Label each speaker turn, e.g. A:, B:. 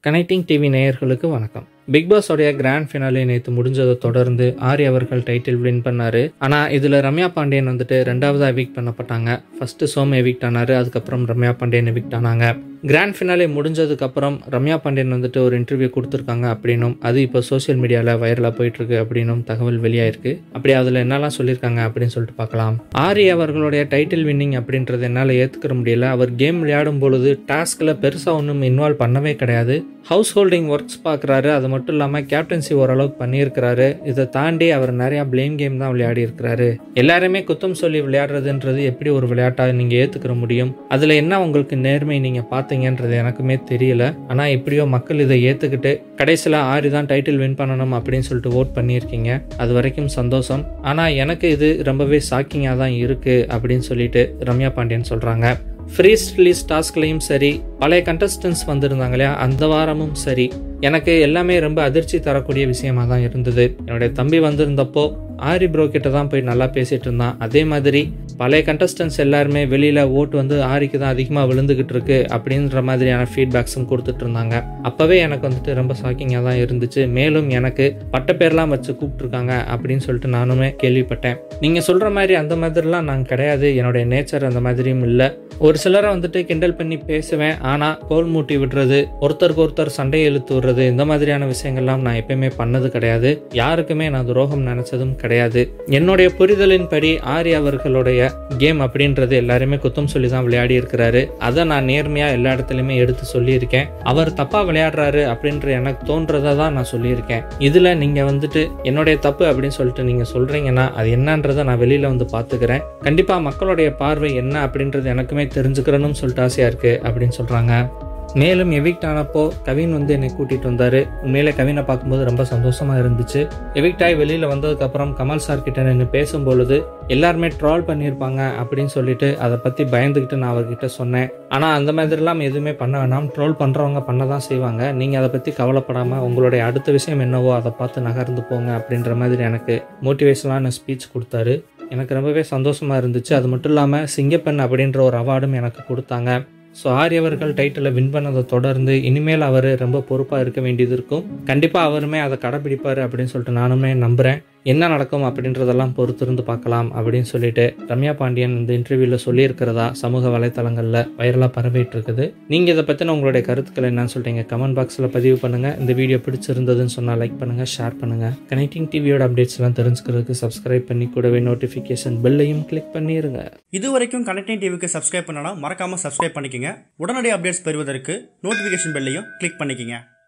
A: connecting TV நேயர்களுக்கு வணக்கம் big பாஸோடைய grand finale நேற்று முடிஞ்சதை தொடர்ந்து ஆரி அவர்கள் டைட்டில் வின் பண்ணாரு ஆனால் இதில் ரம்யா பாண்டியன் வந்துட்டு ரெண்டாவது எவிக்ட் பண்ணப்பட்டாங்க ஃபர்ஸ்ட் சோம் எவிக்ட் ஆனாரு அதுக்கப்புறம் ரம்யா பாண்டியன் எவிக்ட் ஆனாங்க கிராண்ட் ஃபினாலே முடிஞ்சதுக்கப்புறம் ரம்யா பாண்டியன் வந்துட்டு ஒரு இன்டர்வியூ கொடுத்துருக்காங்க அப்படின்னும் அது இப்போ சோஷியல் மீடியாவில் வைரலாக போயிட்டு இருக்கு அப்படின்னும் தகவல் வெளியாயிருக்கு அப்படி அதில் என்னெல்லாம் சொல்லியிருக்காங்க அப்படின்னு சொல்லிட்டு பார்க்கலாம் ஆரி அவர்களுடைய டைட்டில் வின்னிங் அப்படின்றது என்னால் ஏற்றுக்கிற முடியல அவர் கேம் விளையாடும் பொழுது டாஸ்கில் பெருசாக ஒன்றும் இன்வால்வ் பண்ணவே கிடையாது ஹவுஸ் ஹோல்டிங் ஒர்க்ஸ் பார்க்குறாரு அது மட்டும் இல்லாமல் கேப்டன்சி ஓரளவுக்கு பண்ணியிருக்கிறாரு இதை தாண்டி அவர் நிறையா பிளேம் கேம் தான் விளையாடி இருக்கிறாரு எல்லாருமே குத்தம் சொல்லி விளையாடுறதுன்றது எப்படி ஒரு விளையாட்டாக நீங்கள் ஏற்றுக்கிற முடியும் அதில் என்ன உங்களுக்கு நேர்மை நீங்கள் பார்த்தீங்கன்றது எனக்குமே தெரியல ஆனால் எப்படியோ மக்கள் இதை ஏற்றுக்கிட்டு கடைசியில் ஆரி தான் டைட்டில் வின் பண்ணணும் அப்படின்னு சொல்லிட்டு ஓட் பண்ணியிருக்கீங்க அது வரைக்கும் சந்தோஷம் ஆனால் எனக்கு இது ரொம்பவே ஷாக்கிங்காக தான் இருக்குது அப்படின்னு சொல்லிட்டு ரம்யா பாண்டியன் சொல்கிறாங்க ஃப்ரீஸ் ரிலீஸ் டாஸ்க்லையும் சரி பழைய கண்டஸ்டன்ஸ் வந்திருந்தாங்க இல்லையா அந்த வாரமும் சரி எனக்கு எல்லாமே ரொம்ப அதிர்ச்சி தரக்கூடிய விஷயமா தான் இருந்தது என்னுடைய தம்பி வந்திருந்தப்போ ஆரி ப்ரோ கிட்ட தான் போய் நல்லா பேசிட்டு இருந்தான் அதே மாதிரி பழைய கண்டஸ்டன்ஸ் எல்லாருமே வெளியில ஓட்டு வந்து ஆரிக்கு தான் அதிகமாக விழுந்துகிட்டு இருக்கு அப்படின்ற மாதிரியான ஃபீட்பேக்ஸும் கொடுத்துட்டு இருந்தாங்க அப்பவே எனக்கு வந்துட்டு ரொம்ப ஷாக்கிங்காக தான் இருந்துச்சு மேலும் எனக்கு பட்ட பேர்லாம் வச்சு கூப்பிட்டுருக்காங்க அப்படின்னு சொல்லிட்டு நானுமே கேள்விப்பட்டேன் நீங்கள் சொல்கிற மாதிரி அந்த மாதிரிலாம் நான் கிடையாது என்னுடைய நேச்சர் அந்த மாதிரியும் இல்லை ஒரு சிலரை வந்துட்டு கிண்டல் பண்ணி பேசுவேன் ஆனால் கோல் மூட்டி விடுறது ஒருத்தருக்கு ஒருத்தர் சண்டையை இழுத்து விடுறது இந்த மாதிரியான விஷயங்கள்லாம் நான் எப்பயுமே பண்ணது கிடையாது யாருக்குமே நான் துரோகம் நினைச்சதும் கிடையாது என்னுடைய புரிதலின்படி ஆரி அவர்களுடைய கேம் அப்படின்றது எல்லாருமே குத்தம் சொல்லி தான் விளையாடி இருக்கிறாரு அதை நான் நேர்மையாக எல்லா இடத்துலையுமே எடுத்து சொல்லியிருக்கேன் அவர் தப்பாக விளையாடுறாரு அப்படின்ற எனக்கு தோன்றதை தான் நான் சொல்லியிருக்கேன் இதில் நீங்கள் வந்துட்டு என்னுடைய தப்பு அப்படின்னு சொல்லிட்டு நீங்கள் சொல்கிறீங்கன்னா அது என்னன்றதை நான் வெளியில் வந்து பார்த்துக்கிறேன் கண்டிப்பாக மக்களுடைய பார்வை என்ன அப்படின்றது எனக்குமே தெரிஞ்சுக்கிறணும்னு சொல்லிட்டு ஆசையாக இருக்குது அப்படின்னு சொல்கிறாங்க மேலும் எவிக்ட் ஆனப்போ கவின் வந்து என்னை கூட்டிகிட்டு வந்தார் உண்மையிலே கவினை பார்க்கும்போது ரொம்ப சந்தோஷமாக இருந்துச்சு எவிக்ட் ஆகி வெளியில் வந்ததுக்கப்புறம் கமல் சார் கிட்ட நின்று பேசும்பொழுது எல்லாருமே ட்ரால் பண்ணியிருப்பாங்க அப்படின்னு சொல்லிட்டு அதை பற்றி பயந்துக்கிட்டு நான் அவர்கிட்ட சொன்னேன் ஆனால் அந்த மாதிரிலாம் எதுவுமே பண்ண வேணாம் ட்ரோல் பண்ணுறவங்க பண்ண தான் செய்வாங்க நீங்கள் அதை பற்றி கவலைப்படாமல் உங்களுடைய அடுத்த விஷயம் என்னவோ அதை பார்த்து நகர்ந்து போங்க அப்படின்ற மாதிரி எனக்கு மோட்டிவேஷனான ஸ்பீச் கொடுத்தாரு எனக்கு ரொம்பவே சந்தோஷமாக இருந்துச்சு அது மட்டும் இல்லாமல் சிங்கப்பெண் அப்படின்ற ஒரு அவார்டும் எனக்கு கொடுத்தாங்க ஸோ ஆரியவர்கள் டைட்டிலை வின் பண்ணதை தொடர்ந்து இனிமேல் அவர் ரொம்ப பொறுப்பாக இருக்க வேண்டியது இருக்கும் கண்டிப்பாக அவருமே அதை கடைப்பிடிப்பார் அப்படின்னு சொல்லிட்டு நானுமே நம்புகிறேன் என்ன நடக்கும் அப்படின்றதெல்லாம் பொறுத்திருந்து பார்க்கலாம் அப்படின்னு சொல்லிட்டு ரம்யா பாண்டியன் இந்த இன்டர்வியூவில் சொல்லியிருக்கிறதா சமூக வலைத்தளங்களில் வைரலாக பரவிட்டு இருக்குது நீங்கள் இதை பற்றின உங்களுடைய கருத்துக்கள் என்னன்னு சொல்லிட்டு கமெண்ட் பாக்ஸில் பதிவு பண்ணுங்கள் இந்த வீடியோ பிடிச்சிருந்ததுன்னு சொன்னால் லைக் பண்ணுங்கள் ஷேர் பண்ணுங்கள் கனெக்டிங் டிவியோட அப்டேட்ஸ் எல்லாம் தெரிஞ்சுக்கிறதுக்கு சப்ஸ்கிரைப் பண்ணி கூடவே நோட்டிஃபிகேஷன் பெல்லையும் கிளிக் பண்ணிடுங்க
B: இது வரைக்கும் கனெக்டிங் டிவிக்கு சப்ஸ்கிரைப் பண்ணனா மறக்காம சப்ஸ்கிரைப் பண்ணிக்கங்க உடனடி அப்டேட்ஸ் பெறுவதற்கு நோட்டிஃபிகேஷன் பெல்லையும் கிளிக் பண்ணிக்கங்க